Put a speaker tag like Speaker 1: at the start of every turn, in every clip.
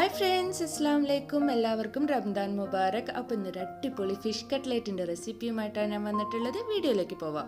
Speaker 1: hi friends അസ്സാം വലൈക്കും എല്ലാവർക്കും റംദാൻ മുബാറക് അപ്പോൾ ഇന്നൊരു അടിപൊളി ഫിഷ് കട്ട്ലേറ്റിൻ്റെ റെസിപ്പിയുമായിട്ടാണ് ഞാൻ വന്നിട്ടുള്ളത് വീഡിയോയിലേക്ക് പോവാം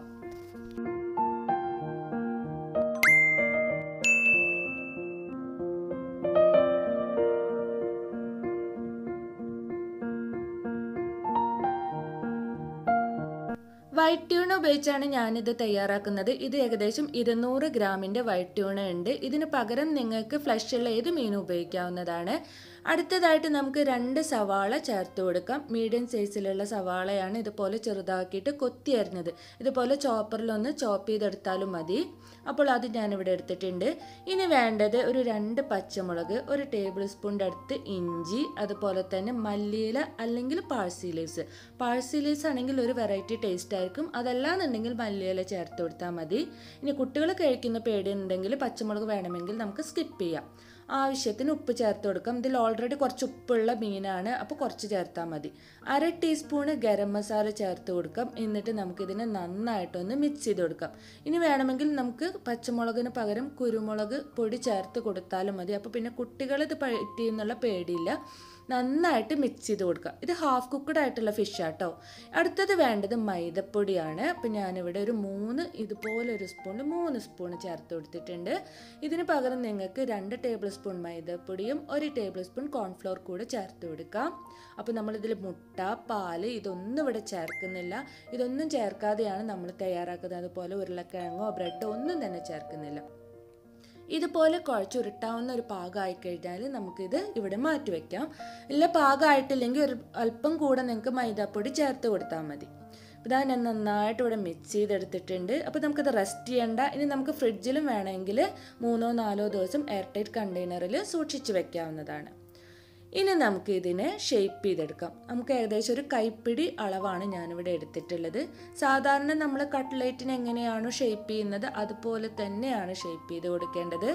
Speaker 1: വൈറ്റ് ട്യൂണ ഉപയോഗിച്ചാണ് ഞാനിത് തയ്യാറാക്കുന്നത് ഇത് ഏകദേശം ഇരുന്നൂറ് ഗ്രാമിൻ്റെ വൈറ്റ് ട്യൂണ ഉണ്ട് ഇതിന് പകരം നിങ്ങൾക്ക് ഫ്ലഷുള്ള ഏത് മീനും ഉപയോഗിക്കാവുന്നതാണ് അടുത്തതായിട്ട് നമുക്ക് രണ്ട് സവാള ചേർത്ത് കൊടുക്കാം മീഡിയം സൈസിലുള്ള സവാളയാണ് ഇതുപോലെ ചെറുതാക്കിയിട്ട് കൊത്തി അരിഞ്ഞത് ഇതുപോലെ ചോപ്പറിലൊന്ന് ചോപ്പ് ചെയ്തെടുത്താലും മതി അപ്പോൾ അത് ഞാനിവിടെ എടുത്തിട്ടുണ്ട് ഇനി വേണ്ടത് ഒരു രണ്ട് പച്ചമുളക് ഒരു ടേബിൾ സ്പൂണിൻ്റെ അടുത്ത് ഇഞ്ചി അതുപോലെ തന്നെ മല്ലിയില അല്ലെങ്കിൽ പാഴ്സി ലീവ്സ് പാഴ്സി ലീവ്സ് ആണെങ്കിൽ ഒരു വെറൈറ്റി ടേസ്റ്റ് ആയിരിക്കും അതല്ലാന്നുണ്ടെങ്കിൽ മല്ലിയില ചേർത്ത് കൊടുത്താൽ മതി ഇനി കുട്ടികൾ കഴിക്കുന്ന പേടിയുണ്ടെങ്കിൽ പച്ചമുളക് വേണമെങ്കിൽ നമുക്ക് സ്കിപ്പ് ചെയ്യാം ആവശ്യത്തിന് ഉപ്പ് ചേർത്ത് കൊടുക്കാം ഇതിൽ ഓൾറെഡി കുറച്ച് ഉപ്പുള്ള മീനാണ് അപ്പോൾ കുറച്ച് ചേർത്താൽ മതി അര ടീസ്പൂണ് ഗരം മസാല ചേർത്ത് കൊടുക്കാം എന്നിട്ട് നമുക്കിതിനെ നന്നായിട്ടൊന്ന് മിക്സ് ചെയ്ത് കൊടുക്കാം ഇനി വേണമെങ്കിൽ നമുക്ക് പച്ചമുളകിന് പകരം കുരുമുളക് പൊടി ചേർത്ത് കൊടുത്താലും മതി അപ്പോൾ പിന്നെ കുട്ടികൾ ഇത് പറ്റിയെന്നുള്ള പേടിയില്ല നന്നായിട്ട് മിക്സ് ചെയ്ത് കൊടുക്കുക ഇത് ഹാഫ് കുക്കഡ് ആയിട്ടുള്ള ഫിഷ് ആട്ടോ അടുത്തത് വേണ്ടത് മൈദപ്പൊടിയാണ് അപ്പം ഞാനിവിടെ ഒരു മൂന്ന് ഇതുപോലെ ഒരു സ്പൂണിൽ മൂന്ന് സ്പൂൺ ചേർത്ത് കൊടുത്തിട്ടുണ്ട് ഇതിന് പകരം നിങ്ങൾക്ക് രണ്ട് ടേബിൾ സ്പൂൺ മൈദപ്പൊടിയും ഒരു ടേബിൾ സ്പൂൺ കോൺഫ്ലോർ കൂടെ ചേർത്ത് കൊടുക്കാം അപ്പോൾ നമ്മളിതിൽ മുട്ട പാല് ഇതൊന്നും ഇവിടെ ചേർക്കുന്നില്ല ഇതൊന്നും ചേർക്കാതെയാണ് നമ്മൾ തയ്യാറാക്കുന്നത് അതുപോലെ ഉരുളക്കിഴങ്ങോ ബ്രെഡോ ഒന്നും തന്നെ ചേർക്കുന്നില്ല ഇതുപോലെ കുഴച്ചുരുട്ടാവുന്ന ഒരു പാകമായി കഴിഞ്ഞാൽ നമുക്കിത് ഇവിടെ മാറ്റി വയ്ക്കാം ഇല്ല പാകമായിട്ടില്ലെങ്കിൽ ഒരു അല്പം കൂടെ നിങ്ങൾക്ക് മൈദാപ്പൊടി ചേർത്ത് കൊടുത്താൽ മതി ഇതാ ഞാൻ നന്നായിട്ട് ഇവിടെ മിക്സ് ചെയ്തെടുത്തിട്ടുണ്ട് അപ്പോൾ നമുക്കിത് റെസ്റ്റ് ചെയ്യണ്ട ഇനി നമുക്ക് ഫ്രിഡ്ജിലും വേണമെങ്കിൽ മൂന്നോ നാലോ ദിവസം എയർ ടൈറ്റ് കണ്ടെയ്നറിൽ സൂക്ഷിച്ച് വെക്കാവുന്നതാണ് ഇനി നമുക്ക് ഇതിനെ ഷേപ്പ് ചെയ്തെടുക്കാം നമുക്ക് ഏകദേശം ഒരു കൈപ്പിടി അളവാണ് ഞാനിവിടെ എടുത്തിട്ടുള്ളത് സാധാരണ നമ്മൾ കട്ട്ലേറ്റിന് എങ്ങനെയാണോ ഷേപ്പ് ചെയ്യുന്നത് അതുപോലെ തന്നെയാണ് ഷേപ്പ് ചെയ്ത് കൊടുക്കേണ്ടത്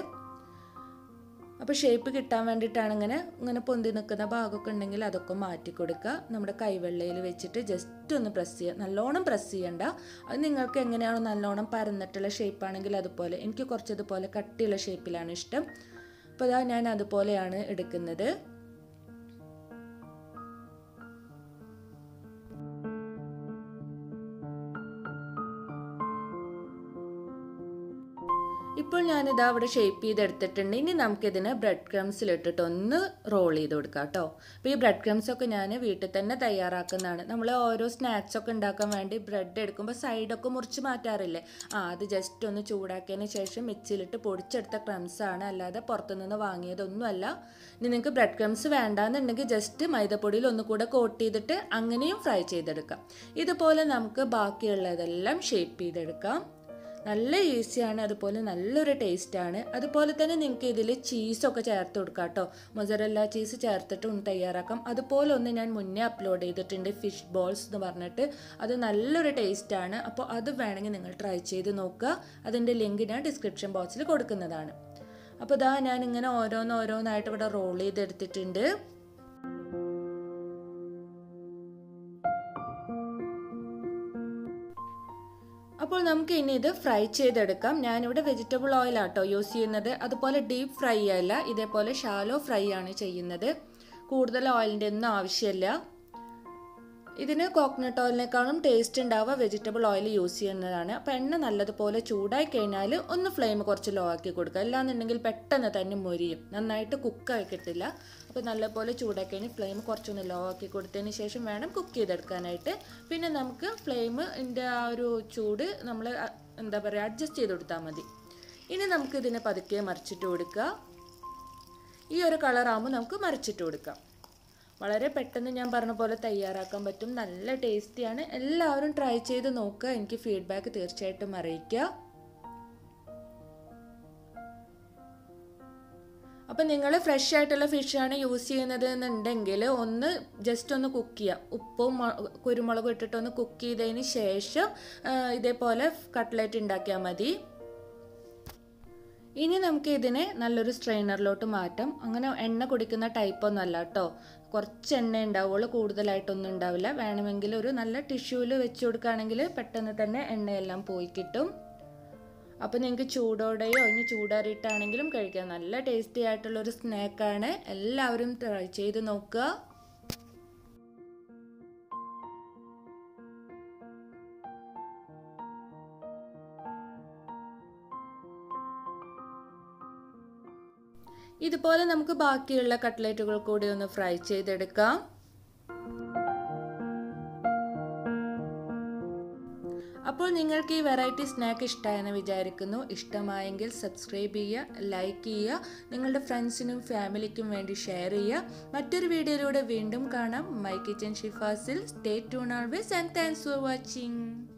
Speaker 1: അപ്പോൾ ഷേപ്പ് കിട്ടാൻ വേണ്ടിയിട്ടാണ് ഇങ്ങനെ ഇങ്ങനെ പൊന്തി നിൽക്കുന്ന ഭാഗമൊക്കെ ഉണ്ടെങ്കിൽ അതൊക്കെ മാറ്റി കൊടുക്കുക നമ്മുടെ കൈവെള്ളയിൽ വെച്ചിട്ട് ജസ്റ്റ് ഒന്ന് പ്രസ് ചെയ്യുക നല്ലോണം പ്രസ് ചെയ്യണ്ട അത് നിങ്ങൾക്ക് എങ്ങനെയാണോ നല്ലോണം പരന്നിട്ടുള്ള ഷേപ്പാണെങ്കിൽ അതുപോലെ എനിക്ക് കുറച്ചതുപോലെ കട്ടിയുള്ള ഷേപ്പിലാണ് ഇഷ്ടം അപ്പോൾ അതാ ഞാൻ അതുപോലെയാണ് എടുക്കുന്നത് ഇപ്പോൾ ഞാനിതാ അവിടെ ഷേപ്പ് ചെയ്തെടുത്തിട്ടുണ്ട് ഇനി നമുക്കിതിനെ ബ്രെഡ് ക്രംസിലിട്ടിട്ട് ഒന്ന് റോൾ ചെയ്ത് കൊടുക്കാം കേട്ടോ അപ്പോൾ ഈ ബ്രെഡ് ക്രംസ് ഒക്കെ ഞാൻ വീട്ടിൽ തന്നെ തയ്യാറാക്കുന്നതാണ് നമ്മൾ ഓരോ സ്നാക്സ് ഒക്കെ ഉണ്ടാക്കാൻ വേണ്ടി ബ്രെഡ് എടുക്കുമ്പോൾ സൈഡൊക്കെ മുറിച്ച് മാറ്റാറില്ലേ ആ അത് ജസ്റ്റ് ഒന്ന് ചൂടാക്കിയതിന് ശേഷം മിക്സിയിലിട്ട് പൊടിച്ചെടുത്ത ക്രംസ് ആണ് അല്ലാതെ പുറത്തുനിന്ന് വാങ്ങിയതൊന്നുമല്ല ഇനി നിങ്ങൾക്ക് ബ്രെഡ് ക്രംസ് വേണ്ടാന്നുണ്ടെങ്കിൽ ജസ്റ്റ് മൈദപ്പൊടിയിൽ ഒന്നുകൂടെ കോട്ട് ചെയ്തിട്ട് അങ്ങനെയും ഫ്രൈ ചെയ്തെടുക്കാം ഇതുപോലെ നമുക്ക് ബാക്കിയുള്ളതെല്ലാം ഷേപ്പ് ചെയ്തെടുക്കാം നല്ല ഈസിയാണ് അതുപോലെ നല്ലൊരു ടേസ്റ്റാണ് അതുപോലെ തന്നെ നിങ്ങൾക്ക് ഇതിൽ ചീസൊക്കെ ചേർത്ത് കൊടുക്കാം കേട്ടോ മൊസറല്ല ചീസ് ചേർത്തിട്ട് ഒന്ന് തയ്യാറാക്കാം അതുപോലെ ഒന്ന് ഞാൻ മുന്നേ അപ്ലോഡ് ചെയ്തിട്ടുണ്ട് ഫിഷ് ബോൾസ് എന്ന് പറഞ്ഞിട്ട് അത് നല്ലൊരു ടേസ്റ്റാണ് അപ്പോൾ അത് വേണമെങ്കിൽ നിങ്ങൾ ട്രൈ ചെയ്ത് നോക്കുക അതിൻ്റെ ലിങ്ക് ഞാൻ ഡിസ്ക്രിപ്ഷൻ ബോക്സിൽ കൊടുക്കുന്നതാണ് അപ്പോൾ ഇതാ ഞാൻ ഇങ്ങനെ ഓരോന്ന് ഓരോന്നായിട്ട് ഇവിടെ റോൾ ചെയ്തെടുത്തിട്ടുണ്ട് അപ്പോൾ നമുക്ക് ഇനി ഇത് ഫ്രൈ ചെയ്തെടുക്കാം ഞാനിവിടെ വെജിറ്റബിൾ ഓയിൽ ആട്ടോ യൂസ് ചെയ്യുന്നത് അതുപോലെ ഡീപ്പ് ഫ്രൈ അല്ല ഇതേപോലെ ഷാലോ ഫ്രൈ ആണ് ചെയ്യുന്നത് കൂടുതൽ ഓയിലിൻ്റെ ഒന്നും ആവശ്യമില്ല ഇതിന് കോക്കനട്ട് ഓയിലിനേക്കാളും ടേസ്റ്റ് ഉണ്ടാവുക വെജിറ്റബിൾ ഓയിൽ യൂസ് ചെയ്യുന്നതാണ് അപ്പോൾ എണ്ണ നല്ലതുപോലെ ചൂടായി കഴിഞ്ഞാൽ ഒന്ന് ഫ്ലെയിം കുറച്ച് ലോ ആക്കി കൊടുക്കുക അല്ലാന്നുണ്ടെങ്കിൽ പെട്ടെന്ന് തന്നെ മൊരിയും നന്നായിട്ട് കുക്കായി കിട്ടില്ല അപ്പോൾ നല്ലപോലെ ചൂടാക്കി കഴിഞ്ഞ് ഫ്ലെയിം കുറച്ചൊന്ന് ലോ ആക്കി കൊടുത്തതിന് ശേഷം വേണം കുക്ക് ചെയ്തെടുക്കാനായിട്ട് പിന്നെ നമുക്ക് ഫ്ലെയിമിൻ്റെ ആ ഒരു ചൂട് നമ്മൾ എന്താ പറയുക അഡ്ജസ്റ്റ് ചെയ്ത് കൊടുത്താൽ മതി ഇനി നമുക്ക് ഇതിനെ പതുക്കെ മറിച്ചിട്ട് കൊടുക്കുക ഈ ഒരു കളറാകുമ്പോൾ നമുക്ക് മറിച്ചിട്ട് കൊടുക്കാം വളരെ പെട്ടെന്ന് ഞാൻ പറഞ്ഞ പോലെ തയ്യാറാക്കാൻ പറ്റും നല്ല ടേസ്റ്റിയാണ് എല്ലാവരും ട്രൈ ചെയ്ത് നോക്കുക എനിക്ക് ഫീഡ്ബാക്ക് തീർച്ചയായിട്ടും അറിയിക്കുക അപ്പം നിങ്ങൾ ഫ്രഷ് ആയിട്ടുള്ള ഫിഷാണ് യൂസ് ചെയ്യുന്നത് എന്നുണ്ടെങ്കിൽ ഒന്ന് ജസ്റ്റ് ഒന്ന് കുക്ക് ചെയ്യുക ഉപ്പും കുരുമുളകും ഇട്ടിട്ട് ഒന്ന് കുക്ക് ചെയ്തതിന് ശേഷം ഇതേപോലെ കട്ട്ലറ്റ് ഉണ്ടാക്കിയാൽ മതി ഇനി നമുക്ക് ഇതിനെ നല്ലൊരു സ്ട്രെയിനറിലോട്ട് മാറ്റാം അങ്ങനെ എണ്ണ കുടിക്കുന്ന ടൈപ്പ് ഒന്നും അല്ല കേട്ടോ കുറച്ച് എണ്ണ ഉണ്ടാവുള്ളൂ കൂടുതലായിട്ടൊന്നും ഉണ്ടാവില്ല വേണമെങ്കിൽ ഒരു നല്ല ടിഷ്യൂവിൽ വെച്ച് കൊടുക്കുകയാണെങ്കിൽ പെട്ടെന്ന് തന്നെ എണ്ണയെല്ലാം പോയി കിട്ടും അപ്പോൾ നിങ്ങൾക്ക് ചൂടോടെയോ ഇനി ചൂടാറിയിട്ടാണെങ്കിലും കഴിക്കാം നല്ല ടേസ്റ്റി ആയിട്ടുള്ളൊരു സ്നാക്കാണ് എല്ലാവരും ട്രൈ ചെയ്ത് നോക്കുക ഇതുപോലെ നമുക്ക് ബാക്കിയുള്ള കട്ട്ലറ്റുകൾ കൂടി ഒന്ന് ഫ്രൈ ചെയ്തെടുക്കാം അപ്പോൾ നിങ്ങൾക്ക് ഈ വെറൈറ്റി സ്നാക്ക് ഇഷ്ടമായെന്ന് വിചാരിക്കുന്നു ഇഷ്ടമായെങ്കിൽ സബ്സ്ക്രൈബ് ചെയ്യുക ലൈക്ക് ചെയ്യുക നിങ്ങളുടെ ഫ്രണ്ട്സിനും ഫാമിലിക്കും വേണ്ടി ഷെയർ ചെയ്യുക മറ്റൊരു വീഡിയോയിലൂടെ വീണ്ടും കാണാം മൈ കിച്ചൻ ഷിഫാസിൽ stay tuned always and thanks for watching